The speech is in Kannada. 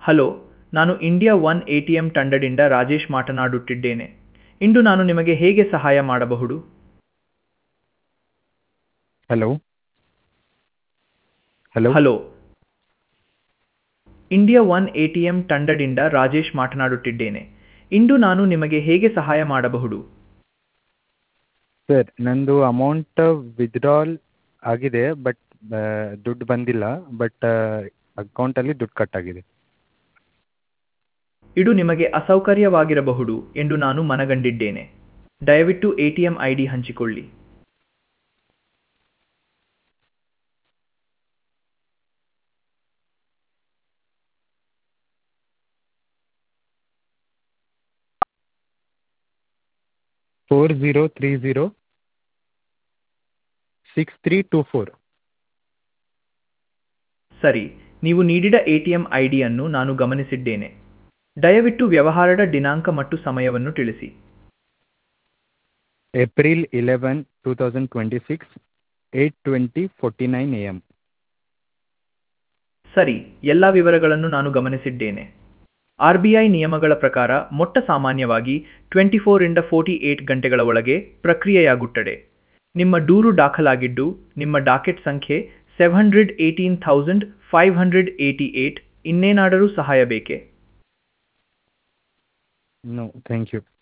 ಹಲೋ ನಾನು India one A T M ತಂಡದಿಂದ ರಾಜೇಶ್ ಮಾತನಾಡುತ್ತಿದ್ದೇನೆ ಇಂದು ನಾನು ನಿಮಗೆ ಹೇಗೆ ಸಹಾಯ ಮಾಡಬಹುದು hello hello hello India one A T M ತಂಡದಿಂದ ರಾಜೇಶ್ ಮಾತನಾಡುತ್ತಿದ್ದೇನೆ ಇಂದು ನಾನು ನಿಮಗೆ ಹೇಗೆ ಸಹಾಯ ಮಾಡಬಹುದು ಸರ್ ನಂದು ಅಮೌಂಟ್ ವಿತ್ಡ್ರಾಲ್ ಆಗಿದೆ ಬಟ್ ದುಡ್ಡು ಬಂದಿಲ್ಲ ಬಟ್ ಅಕೌಂಟಲ್ಲಿ ದುಡ್ಡು ಕಟ್ ಆಗಿದೆ ಇದು ನಿಮಗೆ ಅಸೌಕರ್ಯವಾಗಿರಬಹುದು ಎಂದು ನಾನು ಮನಗಂಡಿದ್ದೇನೆ ದಯವಿಟ್ಟು A T M I D ಹಂಚಿಕೊಳ್ಳಿ four zero three zero six three two four ಸರಿ ನೀವು ನೀಡಿದ ಎ ಟಿ ಎಂ ಐ ಡಿಯನ್ನು ನಾನು ಗಮನಿಸಿದ್ದೇನೆ ದಯವಿಟ್ಟು ವ್ಯವಹಾರದ ದಿನಾಂಕ ಮತ್ತು ಸಮಯವನ್ನು ತಿಳಿಸಿ April eleven two thousand twenty six eight twenty forty nine A M ಸರಿ ಎಲ್ಲ ವಿವರಗಳನ್ನು ನಾನು ಗಮನಿಸಿದ್ದೇನೆ ಆರ್ ಬಿ ಐ ನಿಯಮಗಳ ಪ್ರಕಾರ ಮೊಟ್ಟ ಸಾಮಾನ್ಯವಾಗಿ ಟ್ವೆಂಟಿ ಫೋರಿಂದ ಫೋರ್ಟಿ ಏಟ್ ಗಂಟೆಗಳ ಒಳಗೆ ಪ್ರಕ್ರಿಯೆಯಾಗುತ್ತದೆ ನಿಮ್ಮ ದೂರು ದಾಖಲಾಗಿದ್ದು ನಿಮ್ಮ ಡಾಕೆಟ್ ಸಂಖ್ಯೆ seven hundred eighteen thousand five hundred eighty eight ಇನ್ನೇನಾದರೂ ಸಹಾಯ ಬೇಕೇ ನೋ ಥ್ಯಾಂಕ್ ಯು